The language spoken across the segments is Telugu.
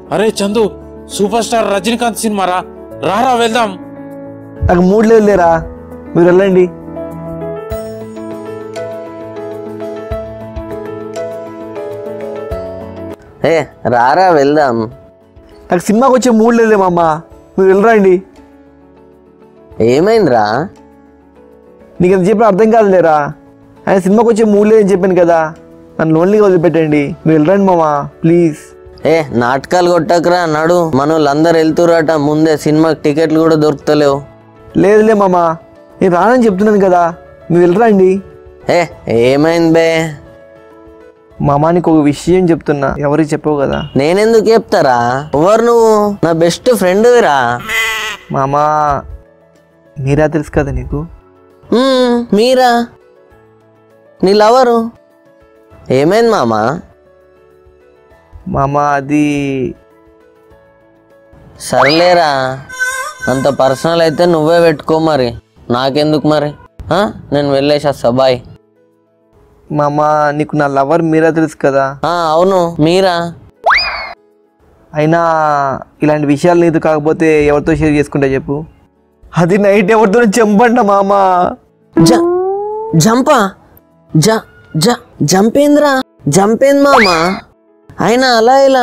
అరే Chandu super star Rajinikanth cinema రా రారా వెళ్దాం నాకు మూడు లేదు లేరా మీరు వెళ్ళండి ఏ రారా వెళ్దాం నాకు సినిమాకి వచ్చే మూడు లేదులే మామ మీరు వెళ్ళరండి ఏమైందిరా నీకు ఎంత చెప్పిన అర్థం కాదు లేరా ఆయన సినిమాకి వచ్చే మూడు లేదని చెప్పాను కదా నన్ను లోన్లీగా వదిలిపెట్టండి మీరు వెళ్ళరండి మామ ప్లీజ్ ఏ నాటకాలు కొట్టకరా నడు మనోళ్ళందరూ వెళ్తురట ముందే సినిమాకి టికెట్లు కూడా దొరుకుతలేవు లేదులే మామ నేను రానని చెప్తున్నాను కదా మీరు వెళ్ళరండి ఏ ఏమైంది బే మామ నీకు ఒక విషయం చెప్తున్నా ఎవరికి చెప్పవు కదా నేనెందుకు చెప్తారా ఎవరు నువ్వు నా బెస్ట్ ఫ్రెండ్విరా మామ మీరా తెలుసు కదా నీకు మ్మ్, మీరా నీ లవరు ఏమైంది మామా మామ అది సర్లేరా అంత పర్సనల్ అయితే నువ్వే పెట్టుకో మరి నాకెందుకు మరి ఆ? నేను వెళ్ళేసా బాయ్ మామ నీకు నా లవర్ మీరా తెలుసు కదా ఆ, అవును మీరా అయినా ఇలాంటి విషయాలు నీతో కాకపోతే ఎవరితో షేర్ చేసుకుంటా చెప్పు అది నైట్ ఎవరితో చెంపంట మామ జ జంపా జ జ జంపేంద్రా జంపేంది మామా అయినా అలా ఇలా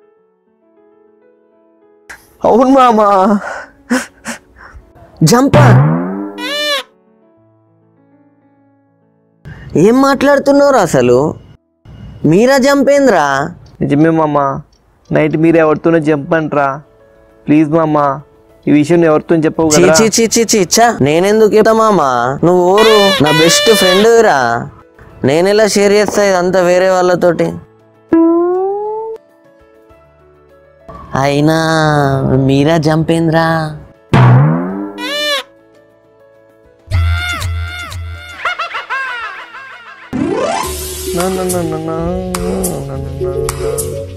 అవును మామ జంపా ఏం మాట్లాడుతున్నారు అసలు మీరా జంపేంద్రా నిజమే మామ నైట్ మీరు ఎవరితోనో చెంపంట్రా ప్లీజ్ మామ ఈ విషయం ఎవరితో చెప్పవు చీ కదా చీ చీ చీ చీ ఛ, నేనెందుకు చెప్తా మామా నువ్వు ఊరు నా బెస్ట్ ఫ్రెండ్ రా నేనెలా షేర్ చేస్తా ఇదంతా వేరే వాళ్ళతోటి అయినా మీరా జంపేంద్రా నా, నా, నా, నా, నా, నా, నా, నా, నా.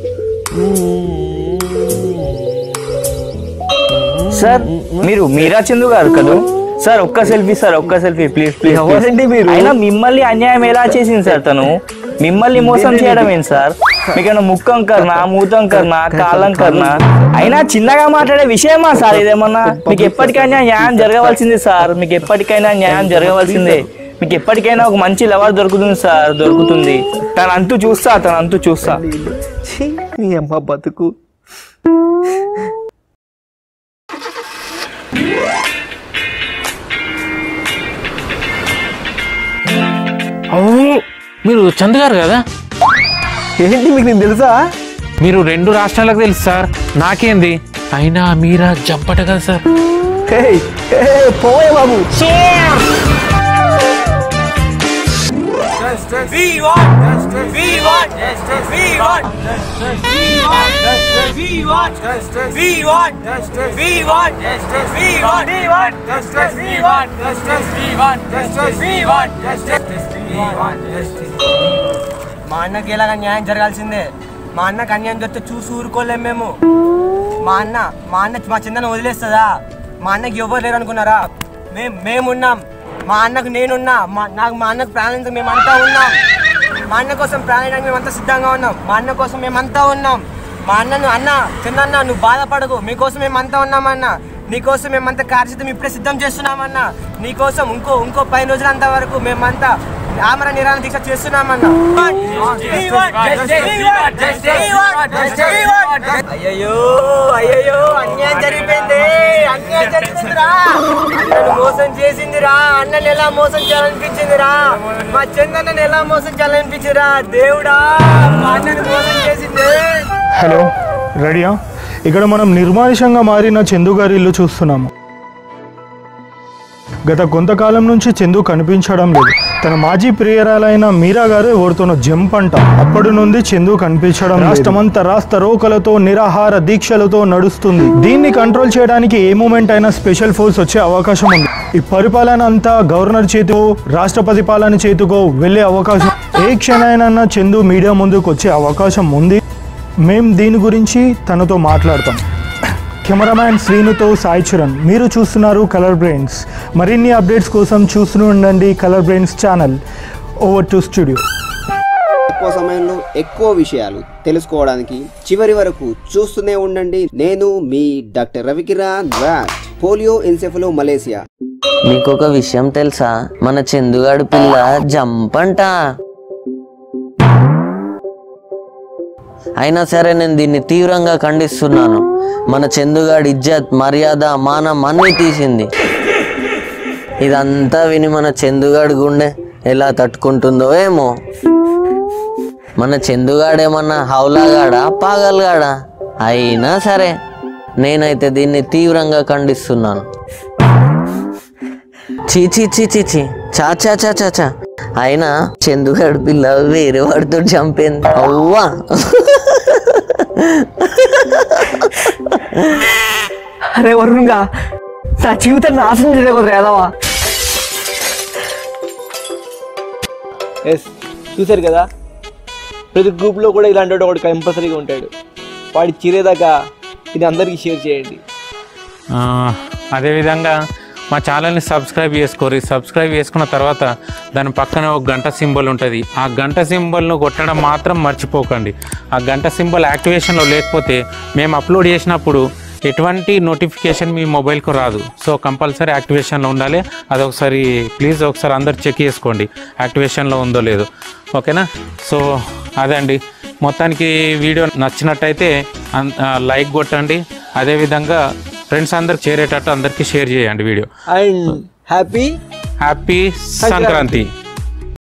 సార్ మీరు మీరా చందు గారు కదా సార్ ఒక్క సెల్ఫీ సార్ ఒక్క సెల్ఫీ ప్లీజ్ ప్లీజ్ ఎవరండి మీరు? అయినా మిమ్మల్ని అన్యాయం ఎలా చేసింది సార్ తను మిమ్మల్ని మోసం చేయడం ఏంటి సార్ మీకైనా ముఖం కర్నా మూతం కర్నా కాలం కర్నా అయినా చిన్నగా మాట్లాడే విషయమా సార్ ఇదేమన్నా మీకు ఎప్పటికైనా న్యాయం జరగవలసిందే సార్ మీకు ఎప్పటికైనా న్యాయం జరగవలసిందే మీకు ఎప్పటికైనా ఒక మంచి లవర్ దొరుకుతుంది సార్ దొరుకుతుంది తన అంతు చూస్తా తన అంతు చూస్తా ఛీ, నీ అమ్మ బతుకు అవును మీరు చందు గారు కదా ఏంటి మీకు నేను తెలుసా మీరు రెండు రాష్ట్రాలకు తెలుసు సార్ నాకేంది అయినా మీరా జంపట కదా సార్ హే హే పోయే బాబు మా అన్నకి ఎలాగ న్యాయం జరగాల్సిందే మా అన్నకి అన్యాయం జరిగితే చూసి ఊరుకోలేం మేము మా అన్న మా అన్న మా చిందన వదిలేస్తుందా మా అన్నకి ఎవరు లేరు అనుకున్నారా మేము మేమున్నాం మా అన్నకు నేనున్నా మా నాకు మా అన్నకు ప్రాణం మేమంతా ఉన్నాం మా అన్న కోసం ప్రాణానికి మేమంతా సిద్ధంగా ఉన్నాం మా అన్న కోసం మేమంతా ఉన్నాం మా అన్నను అన్న చిన్న నువ్వు బాధపడకు మీకోసం మేమంతా ఉన్నామన్న నీకోసం మేమంతా కార్యసిద్ధం ఇప్పుడే సిద్ధం చేస్తున్నామన్నా నీకోసం ఇంకో ఇంకో పది రోజులంత వరకు మేమంతా ఆమర నిరాణ దీక్ష చేస్తున్నామన్నా అయ్యయ్యో అయ్యయ్యో అన్యాయం జరిగిపోయింది అన్యాయం జరిగిందిరా అన్నను మోసం చేసిందిరా అన్నని ఎలా మోసం చేయాలనిపించిందిరా మా చందన్నని ఎలా మోసం చేయాలనిపించిందిరా దేవుడా మా అన్నని మోసం చేసింది హలో రెడీయా ఇక్కడ మనం నిర్మానుషంగా మారిన చందు గారి ఇల్లు చూస్తున్నాము గత కొంతకాలం నుంచి చందు కనిపించడం లేదు తన మాజీ ప్రియురాలైన మీరా గారు ఎవరితోనో జంప్ అంట అప్పటి నుండి చందు కనిపించడం రాష్ట్రమంతా రాష్ట్ర రోకలతో నిరాహార దీక్షలతో నడుస్తుంది దీన్ని కంట్రోల్ చేయడానికి ఏ మూమెంట్ అయినా స్పెషల్ ఫోర్స్ వచ్చే అవకాశం ఉంది ఈ పరిపాలన అంతా గవర్నర్ చేతికో రాష్ట్రపతి పాలన చేతికో వెళ్ళే అవకాశం ఏ క్షణానైనా చందు మీడియా ముందుకు వచ్చే అవకాశం ఉంది మేం దీని గురించి తనతో మాట్లాడతాం కెమెరామ్యాన్ శ్రీనుతో సాయి చరణ్ మీరు చూస్తున్నారు కలర్ బ్రెయిన్స్ మరిన్ని అప్డేట్స్ కోసం చూస్తూనే ఉండండి colour brains channel over to studio తక్కువ సమయంలో ఎక్కువ విషయాలు తెలుసుకోవడానికి చివరి వరకు చూస్తూనే ఉండండి నేను మీ doctor Ravikiran Raj polio encephalomalacia మీకు ఒక విషయం తెలుసా మన చందుగాడు పిల్ల జంపంట అయినా సరే నేను దీన్ని తీవ్రంగా ఖండిస్తున్నాను మన చందుగాడి ఇజ్జత్ మర్యాద మానం అన్నీ తీసింది ఇదంతా విని మన చందుగాడి గుండె ఎలా తట్టుకుంటుందో ఏమో మన చందుగాడేమన్నా హౌలాగాడా పాగల్గాడా అయినా సరే నేనైతే దీన్ని తీవ్రంగా ఖండిస్తున్నాను చీ చీ చీ చీ చీ చా చా చా చా చా అయినా చందుగాడు పిల్ల వేరే వాడితో చంపింది అవ్వా అరే వరుణ్గా నా జీవితం నాశనం చేయకూడదు ఏదవా ఎస్ చూశారు కదా ప్రతి గ్రూప్లో కూడా ఇలాంటి వాడు ఒకటి కంపల్సరీగా ఉంటాడు వాడి చిరేదాకా ఇది అందరికీ షేర్ చేయండి ఆ, అదేవిధంగా మా ఛానల్ని సబ్స్క్రైబ్ చేసుకోరు సబ్స్క్రైబ్ చేసుకున్న తర్వాత దాని పక్కన ఒక గంట సింబల్ ఉంటుంది ఆ గంట సింబల్ను కొట్టడం మాత్రం మర్చిపోకండి ఆ గంట సింబల్ యాక్టివేషన్లో లేకపోతే మేము అప్లోడ్ చేసినప్పుడు ఎటువంటి నోటిఫికేషన్ మీ మొబైల్కు రాదు సో కంపల్సరీ యాక్టివేషన్లో ఉండాలి అది ఒకసారి ప్లీజ్ ఒకసారి అందరు చెక్ చేసుకోండి యాక్టివేషన్లో ఉందో లేదో ఓకేనా సో అదండి మొత్తానికి వీడియో నచ్చినట్టయితే అన్- ఆ, లైక్ కొట్టండి అదేవిధంగా ఫ్రెండ్స్ అందరికి చేరేటట్టు అందరికీ షేర్ చేయండి video and happy happy Sankranti